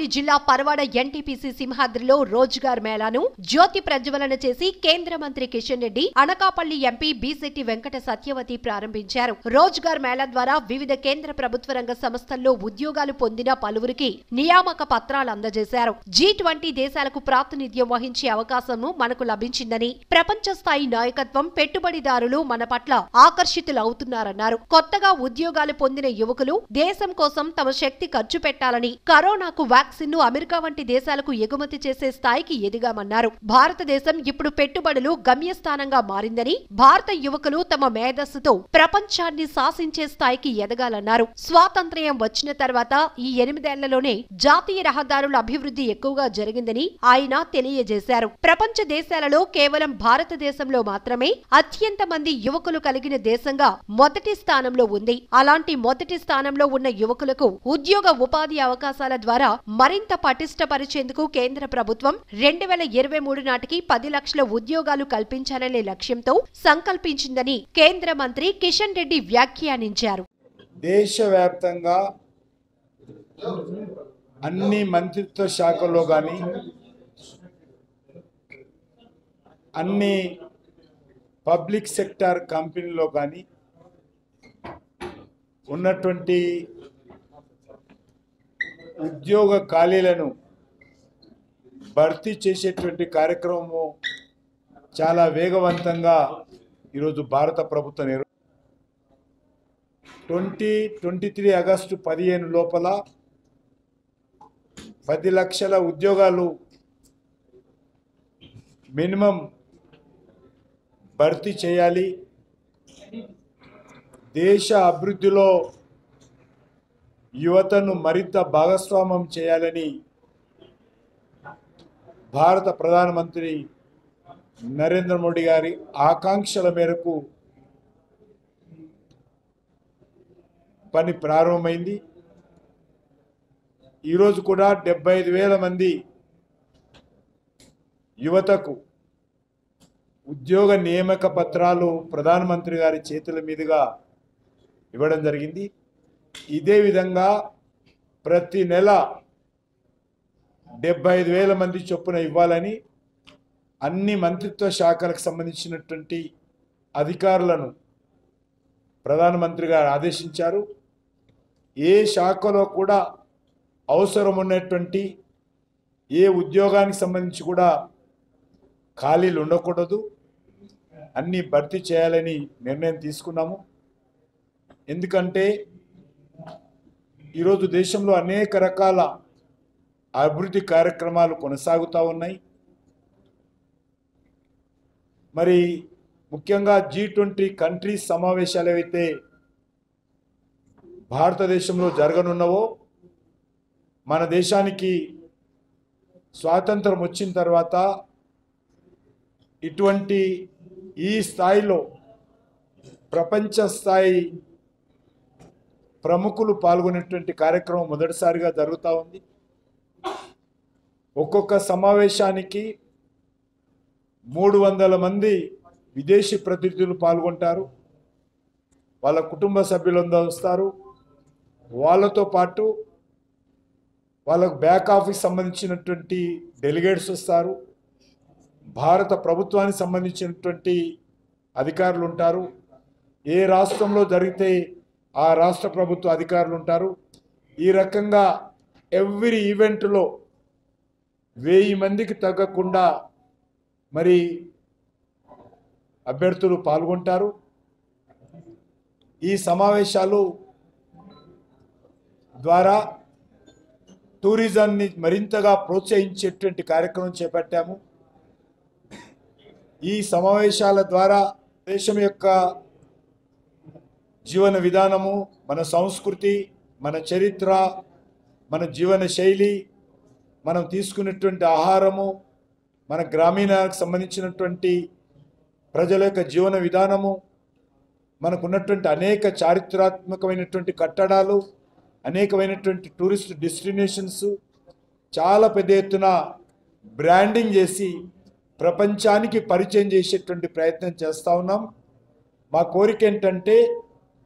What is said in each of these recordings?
అనకాపల్లి జిల్లా పరవాడ ఎన్టీపీసీ సింహాద్రిలో రోజ్గార్ మేళాను జ్యోతి ప్రజ్వలన చేసి కేంద్ర మంత్రి కిషన్ రెడ్డి అనకాపల్లి ఎంపీ బీసెట్టి వెంకట సత్యవతి ప్రారంభించారు రోజ్గార్ మేళా ద్వారా వివిధ కేంద్ర ప్రభుత్వ రంగ సంస్థల్లో ఉద్యోగాలు పొందిన పలువురికి నియామక పత్రాలు అందజేశారు జీ ట్వంటీ దేశాలకు ప్రాతినిధ్యం వహించే అవకాశం మనకు లభించిందని ప్రపంచ స్థాయి నాయకత్వం పెట్టుబడిదారులు మన పట్ల ఆకర్షితులవుతున్నారన్నారు కొత్తగా ఉద్యోగాలు పొందిన యువకులు దేశం కోసం తమ శక్తి ఖర్చు పెట్టాలని కరోనాకు వ్యాక్సిన్ ను అమెరికా వంటి దేశాలకు ఎగుమతి చేసే స్థాయికి ఎదిగామన్నారు భారతదేశం ఇప్పుడు పెట్టుబడులు గమ్యస్థానంగా మారిందని భారత యువకులు తమ మేధస్సుతో ప్రపంచాన్ని శాసించే స్థాయికి ఎదగాలన్నారు స్వాతంత్ర్యం వచ్చిన తర్వాత ఈ ఎనిమిదేళ్లలోనే జాతీయ రహదారుల అభివృద్ధి ఎక్కువగా జరిగిందని ఆయన తెలియజేశారు ప్రపంచ దేశాలలో కేవలం భారతదేశంలో మాత్రమే అత్యంత మంది యువకులు కలిగిన దేశంగా మొదటి స్థానంలో ఉంది అలాంటి మొదటి స్థానంలో ఉన్న యువకులకు ఉద్యోగ ఉపాధి అవకాశాల ద్వారా మరింత పటిష్టపరిచేందుకు కేంద్ర ప్రభుత్వం రెండు వేల ఇరవై మూడు నాటికి పది లక్షల ఉద్యోగాలు కల్పించాలనే లక్ష్యంతో సంకల్పించిందని కేంద్ర మంత్రి కిషన్ రెడ్డి వ్యాఖ్యానించారు దేశవ్యాప్తంగా అన్ని మంత్రిత్వ శాఖల్లో కానీ అన్ని పబ్లిక్ సెక్టార్ కంపెనీలో కానీ ఉన్నటువంటి ఉద్యోగ ఖాళీలను భర్తీ చేసేటువంటి కార్యక్రమము చాలా వేగవంతంగా ఈరోజు భారత ప్రభుత్వం నిర్వ ట్వంటీ ట్వంటీ త్రీ ఆగస్టు పదిహేను లోపల పది లక్షల ఉద్యోగాలు మినిమం భర్తీ చేయాలి దేశ అభివృద్ధిలో యువతను మరింత భాగస్వామ్యం చేయాలని భారత ప్రధానమంత్రి నరేంద్ర మోడీ గారి ఆకాంక్షల మేరకు పని ప్రారంభమైంది ఈరోజు కూడా డెబ్బై ఐదు వేల మంది యువతకు ఉద్యోగ నియామక పత్రాలు ప్రధానమంత్రి గారి చేతుల మీదుగా ఇవ్వడం జరిగింది ఇదే విధంగా ప్రతి నెల డెబ్బై ఐదు వేల మంది చొప్పున ఇవ్వాలని అన్ని మంత్రిత్వ శాఖలకు సంబంధించినటువంటి అధికారులను ప్రధానమంత్రి గారు ఆదేశించారు ఏ శాఖలో కూడా అవసరం ఉన్నటువంటి ఏ ఉద్యోగానికి సంబంధించి కూడా ఖాళీలు ఉండకూడదు అన్నీ భర్తీ చేయాలని నిర్ణయం తీసుకున్నాము ఎందుకంటే ఈరోజు దేశంలో అనేక రకాల అభివృద్ధి కార్యక్రమాలు కొనసాగుతూ ఉన్నాయి మరి ముఖ్యంగా జీ ట్వంటీ కంట్రీస్ సమావేశాలు ఏవైతే భారతదేశంలో జరగనున్నవో మన దేశానికి స్వాతంత్రం వచ్చిన తర్వాత ఇటువంటి ఈ స్థాయిలో ప్రపంచ స్థాయి ప్రముఖులు పాల్గొనేటువంటి కార్యక్రమం మొదటిసారిగా జరుగుతూ ఉంది ఒక్కొక్క సమావేశానికి మూడు వందల మంది విదేశీ ప్రతినిధులు పాల్గొంటారు వాళ్ళ కుటుంబ సభ్యులందరూ వస్తారు వాళ్ళతో పాటు వాళ్ళకు బ్యాక్ ఆఫీస్ సంబంధించినటువంటి డెలిగేట్స్ వస్తారు భారత ప్రభుత్వానికి సంబంధించినటువంటి అధికారులు ఉంటారు ఏ రాష్ట్రంలో జరిగితే ఆ రాష్ట్ర ప్రభుత్వ అధికారులు ఉంటారు ఈ రకంగా ఎవ్రీ ఈవెంట్లో వెయ్యి మందికి తగ్గకుండా మరి అభ్యర్థులు పాల్గొంటారు ఈ సమావేశాలు ద్వారా టూరిజాన్ని మరింతగా ప్రోత్సహించేటువంటి కార్యక్రమం చేపట్టాము ఈ సమావేశాల ద్వారా దేశం యొక్క జీవన విధానము మన సంస్కృతి మన చరిత్ర మన జీవన శైలి మనం తీసుకునేటువంటి ఆహారము మన గ్రామీణకు సంబంధించినటువంటి ప్రజల యొక్క జీవన విధానము మనకున్నటువంటి అనేక చారిత్రాత్మకమైనటువంటి కట్టడాలు అనేకమైనటువంటి టూరిస్ట్ డెస్టినేషన్స్ చాలా పెద్ద ఎత్తున బ్రాండింగ్ చేసి ప్రపంచానికి పరిచయం చేసేటువంటి ప్రయత్నం చేస్తూ ఉన్నాం మా కోరిక ఏంటంటే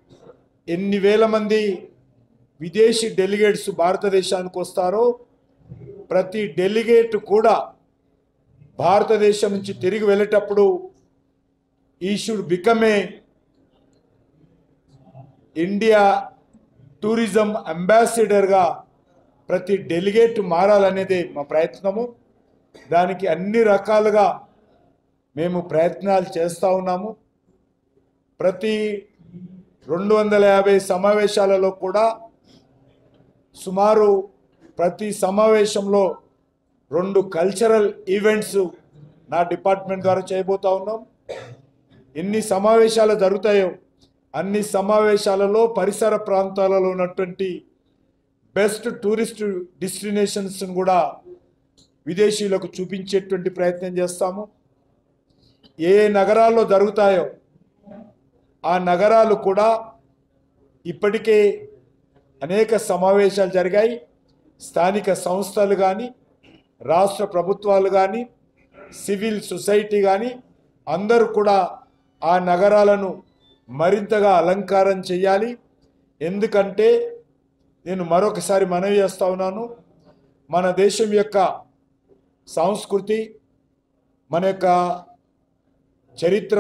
ఎన్ని వేల మంది విదేశీ డెలిగేట్స్ భారతదేశానికి వస్తారో ప్రతి డెలిగేట్ కూడా భారతదేశం నుంచి తిరిగి వెళ్ళేటప్పుడు ఈ should become a India tourism అంబాసిడర్గా ప్రతి డెలిగేట్ మారాలనేదే మా ప్రయత్నము దానికి అన్ని రకాలుగా మేము ప్రయత్నాలు చేస్తూ ఉన్నాము ప్రతి రెండు వందల యాభై సమావేశాలలో కూడా సుమారు ప్రతి సమావేశంలో రెండు కల్చరల్ ఈవెంట్స్ నా డిపార్ట్మెంట్ ద్వారా చేయబోతా ఉన్నాం ఎన్ని సమావేశాలు జరుగుతాయో అన్ని సమావేశాలలో పరిసర ప్రాంతాలలో ఉన్నటువంటి బెస్ట్ టూరిస్ట్ డెస్టినేషన్స్ కూడా విదేశీయులకు చూపించేటువంటి ప్రయత్నం చేస్తాము ఏ నగరాల్లో జరుగుతాయో ఆ నగరాలు కూడా ఇప్పటికే అనేక సమావేశాలు జరిగాయి స్థానిక సంస్థలు కానీ రాష్ట్ర ప్రభుత్వాలు కానీ సివిల్ సొసైటీ కానీ అందరూ కూడా ఆ నగరాలను మరింతగా అలంకారం చేయాలి ఎందుకంటే నేను మరొకసారి మనవి చేస్తా ఉన్నాను మన దేశం యొక్క సంస్కృతి మన యొక్క చరిత్ర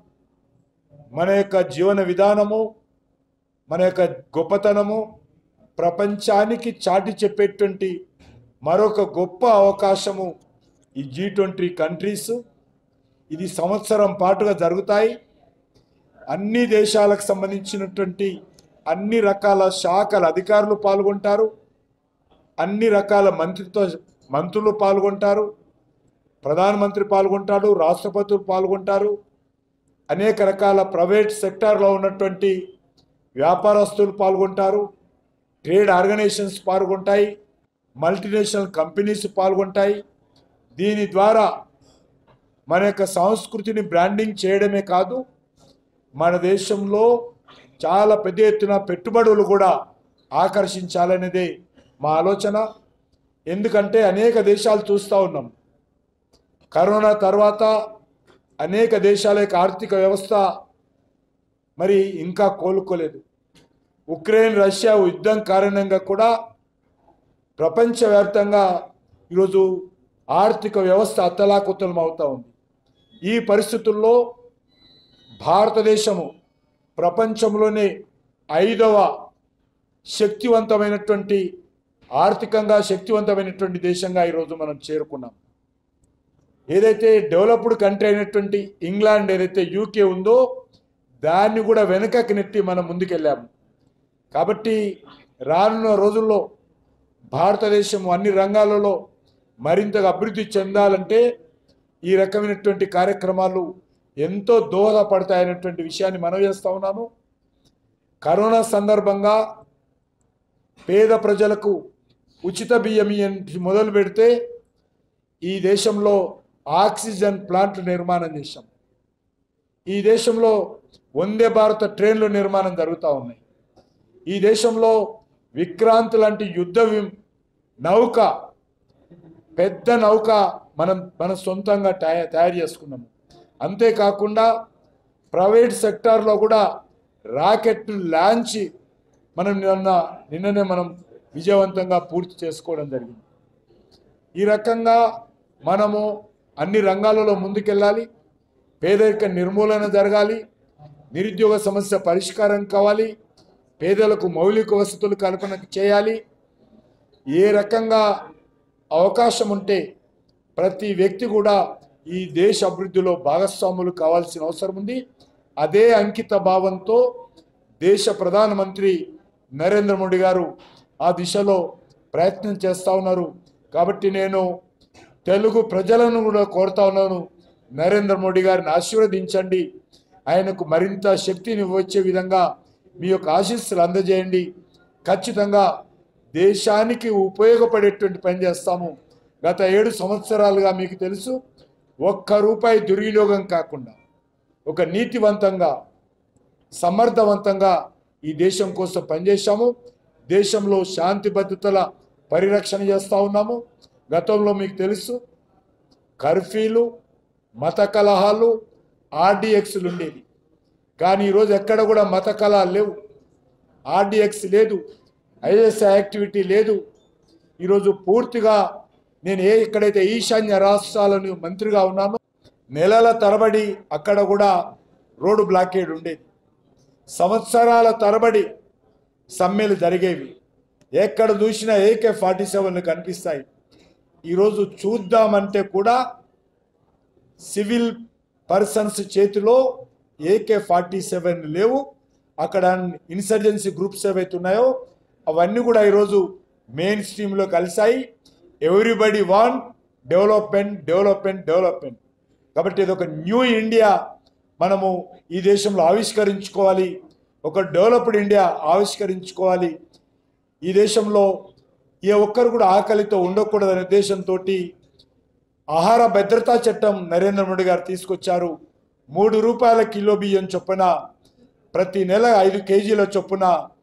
మన యొక్క జీవన విధానము మన యొక్క గొప్పతనము ప్రపంచానికి చాటి చెప్పేటువంటి మరొక గొప్ప అవకాశము ఈ జీ ట్వంటీ కంట్రీస్ ఇది సంవత్సరం పాటుగా జరుగుతాయి అన్ని దేశాలకు సంబంధించినటువంటి అన్ని రకాల శాఖల అధికారులు పాల్గొంటారు అన్ని రకాల మంత్రిత్వ మంత్రులు పాల్గొంటారు ప్రధానమంత్రి పాల్గొంటాడు రాష్ట్రపతులు పాల్గొంటారు అనేక రకాల ప్రైవేట్ సెక్టార్లో ఉన్నటువంటి వ్యాపారస్తులు పాల్గొంటారు ట్రేడ్ ఆర్గనైజేషన్స్ పాల్గొంటాయి మల్టీనేషనల్ కంపెనీస్ పాల్గొంటాయి దీని ద్వారా మన యొక్క సంస్కృతిని బ్రాండింగ్ చేయడమే కాదు మన దేశంలో చాలా పెద్ద ఎత్తున పెట్టుబడులు కూడా ఆకర్షించాలనేదే మా ఆలోచన ఎందుకంటే అనేక దేశాలు చూస్తూ ఉన్నాం కరోనా తర్వాత అనేక దేశాల యొక్క ఆర్థిక వ్యవస్థ మరి ఇంకా కోలుకోలేదు ఉక్రెయిన్ రష్యా యుద్ధం కారణంగా కూడా ప్రపంచవ్యాప్తంగా ఈరోజు ఆర్థిక వ్యవస్థ అత్తలాకుతలం అవుతూ ఉంది ఈ పరిస్థితుల్లో భారతదేశము ప్రపంచంలోనే ఐదవ శక్తివంతమైనటువంటి ఆర్థికంగా శక్తివంతమైనటువంటి దేశంగా ఈరోజు మనం చేరుకున్నాం ఏదైతే డెవలప్డ్ కంట్రీ అయినటువంటి ఇంగ్లాండ్ ఏదైతే యూకే ఉందో దాన్ని కూడా వెనుకకి నెట్టి మనం ముందుకెళ్ళాము కాబట్టి రానున్న రోజుల్లో భారతదేశం అన్ని రంగాలలో మరింతగా అభివృద్ధి చెందాలంటే ఈ రకమైనటువంటి కార్యక్రమాలు ఎంతో దోహదపడతాయనేటువంటి విషయాన్ని మనం చేస్తూ ఉన్నాను కరోనా సందర్భంగా పేద ప్రజలకు ఉచిత బియ్యం ఇయ్య- మొదలు పెడితే ఈ దేశంలో ఆక్సిజన్ ప్లాంట్లు నిర్మాణం చేశాం ఈ దేశంలో వందే భారత ట్రైన్లు నిర్మాణం జరుగుతూ ఉన్నాయి ఈ దేశంలో విక్రాంత్ లాంటి యుద్ధ వి- నౌక పెద్ద నౌక మనం మన సొంతంగా తయా- తయారు చేసుకున్నాము అంతేకాకుండా ప్రైవేట్ సెక్టార్లో కూడా రాకెట్ లాంచ్ మనం నిన్న నిన్ననే మనం విజయవంతంగా పూర్తి చేసుకోవడం జరిగింది ఈ రకంగా మనము అన్ని రంగాలలో ముందుకెళ్ళాలి పేదరిక నిర్మూలన జరగాలి నిరుద్యోగ సమస్య పరిష్కారం కావాలి పేదలకు మౌలిక వసతులు కల్పన చేయాలి ఏ రకంగా అవకాశం ఉంటే ప్రతి వ్యక్తి కూడా ఈ దేశ అభివృద్ధిలో భాగస్వాములు కావాల్సిన అవసరం ఉంది అదే అంకిత భావంతో దేశ ప్రధానమంత్రి నరేంద్ర మోడీ గారు ఆ దిశలో ప్రయత్నం చేస్తూ ఉన్నారు కాబట్టి నేను తెలుగు ప్రజలను కూడా కోరుతా ఉన్నాను నరేంద్ర మోడీ గారిని ఆశీర్వదించండి ఆయనకు మరింత శక్తిని వచ్చే విధంగా మీ యొక్క ఆశీస్సులు అందజేయండి ఖచ్చితంగా దేశానికి ఉపయోగపడేటువంటి పని చేస్తాము గత ఏడు సంవత్సరాలుగా మీకు తెలుసు ఒక్క రూపాయి దుర్వినియోగం కాకుండా ఒక నీతివంతంగా సమర్థవంతంగా ఈ దేశం కోసం పనిచేశాము దేశంలో శాంతి భద్రతల పరిరక్షణ చేస్తూ ఉన్నాము గతంలో మీకు తెలుసు కర్ఫ్యూలు మత కలహాలు ఆర్డిఎక్స్లు ఉండేది కానీ ఈరోజు ఎక్కడ కూడా మత కలహాలు లేవు ఆర్డిఎక్స్ లేదు ఐఎస్ఐ యాక్టివిటీ లేదు ఈరోజు పూర్తిగా నేను ఏ ఎక్కడైతే ఈశాన్య రాష్ట్రాలను మంత్రిగా ఉన్నానో నెలల తరబడి అక్కడ కూడా రోడ్డు బ్లాకేడ్ ఉండేది సంవత్సరాల తరబడి సమ్మెలు జరిగేవి ఎక్కడ చూసినా ఏకే ఫార్టీ సెవెన్లు కనిపిస్తాయి ఈరోజు చూద్దామంటే కూడా సివిల్ పర్సన్స్ చేతిలో ఏకే ఫార్టీ సెవెన్ లేవు అక్కడ ఇన్సర్జెన్సీ గ్రూప్స్ ఏవైతే ఉన్నాయో అవన్నీ కూడా ఈరోజు మెయిన్ స్ట్రీమ్లో కలిశాయి everybody want development development development కాబట్టి ఇది ఒక న్యూ ఇండియా మనము ఈ దేశంలో ఆవిష్కరించుకోవాలి ఒక డెవలప్డ్ ఇండియా ఆవిష్కరించుకోవాలి ఈ దేశంలో ఏ ఒక్కరు కూడా ఆకలితో ఉండకూడదనే ఉద్దేశంతో ఆహార భద్రతా చట్టం నరేంద్ర మోడీ గారు తీసుకొచ్చారు మూడు రూపాయల కిలో బియ్యం చొప్పున ప్రతి నెల ఐదు కేజీల చొప్పున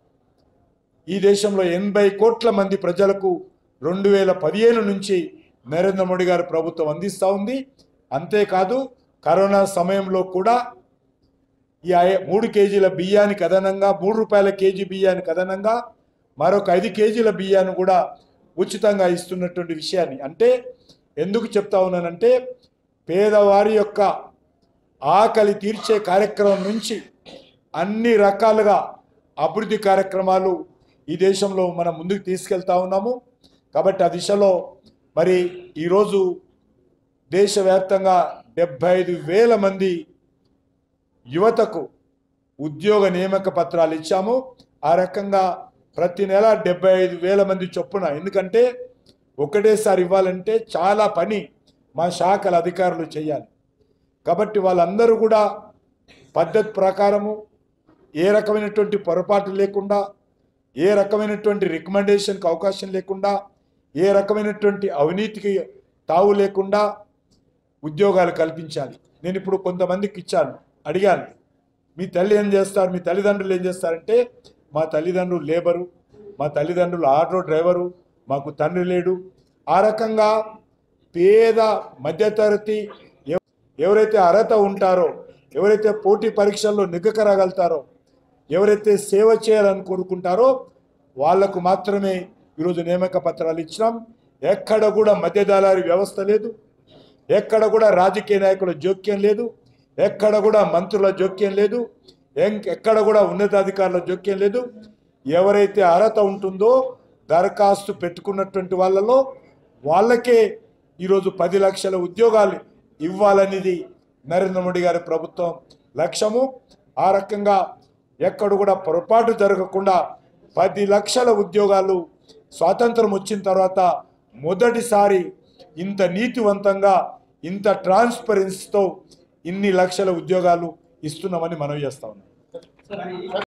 ఈ దేశంలో ఎనభై కోట్ల మంది ప్రజలకు రెండు వేల పదిహేను నుంచి నరేంద్ర మోడీ గారి ప్రభుత్వం అందిస్తూ ఉంది అంతేకాదు కరోనా సమయంలో కూడా ఈ ఐ- మూడు కేజీల బియ్యానికి అదనంగా మూడు రూపాయల కేజీ బియ్యానికి అదనంగా మరొక ఐదు కేజీల బియ్యాన్ని కూడా ఉచితంగా ఇస్తున్నటువంటి విషయాన్ని అంటే ఎందుకు చెప్తా ఉన్నానంటే పేదవారి యొక్క ఆకలి తీర్చే కార్యక్రమం నుంచి అన్ని రకాలుగా అభివృద్ధి కార్యక్రమాలు ఈ దేశంలో మనం ముందుకు తీసుకెళ్తా ఉన్నాము కాబట్టి ఆ దిశలో మరి ఈరోజు దేశవ్యాప్తంగా డెబ్బై ఐదు వేల మంది యువతకు ఉద్యోగ నియామక పత్రాలు ఇచ్చాము ఆ రకంగా ప్రతి నెల డెబ్బై ఐదు వేల మంది చొప్పున ఎందుకంటే ఒకటేసారి ఇవ్వాలంటే చాలా పని మా శాఖల అధికారులు చేయాలి కాబట్టి వాళ్ళందరూ కూడా పద్ధతి ప్రకారము ఏ రకమైనటువంటి పొరపాటు లేకుండా ఏ రకమైనటువంటి రికమెండేషన్కి అవకాశం లేకుండా ఏ రకమైనటువంటి అవినీతికి తావు లేకుండా ఉద్యోగాలు కల్పించాలి నేను ఇప్పుడు కొంతమందికి ఇచ్చాను అడిగాను మీ తల్లి ఏం చేస్తారు మీ తల్లిదండ్రులు ఏం చేస్తారంటే మా తల్లిదండ్రులు లేబరు మా తల్లిదండ్రులు ఆటో డ్రైవరు మాకు తండ్రి లేడు ఆ రకంగా పేద మధ్యతరగతి ఎవ- ఎవరైతే అర్హత ఉంటారో ఎవరైతే పోటీ పరీక్షల్లో నిగ్గకరాగలుగుతారో ఎవరైతే సేవ చేయాలని కోరుకుంటారో వాళ్లకు మాత్రమే ఈరోజు నియామక పత్రాలు ఇచ్చినాం ఎక్కడ కూడా మధ్యదళారి వ్యవస్థ లేదు ఎక్కడ కూడా రాజకీయ నాయకుల జోక్యం లేదు ఎక్కడ కూడా మంత్రుల జోక్యం లేదు ఎం- ఎక్కడ కూడా ఉన్నతాధికారుల జోక్యం లేదు ఎవరైతే అర్హత ఉంటుందో దరఖాస్తు పెట్టుకున్నటువంటి వాళ్ళలో వాళ్ళకే ఈరోజు పది లక్షల ఉద్యోగాలు ఇవ్వాలనేది నరేంద్ర మోడీ గారి ప్రభుత్వం లక్ష్యము ఆ రకంగా ఎక్కడ కూడా పొరపాటు జరగకుండా పది లక్షల ఉద్యోగాలు స్వాతంత్రం వచ్చిన తర్వాత మొదటిసారి ఇంత నీతివంతంగా ఇంత ట్రాన్స్పరెన్సీతో ఇన్ని లక్షల ఉద్యోగాలు ఇస్తున్నామని మనవి చేస్తా ఉన్నాం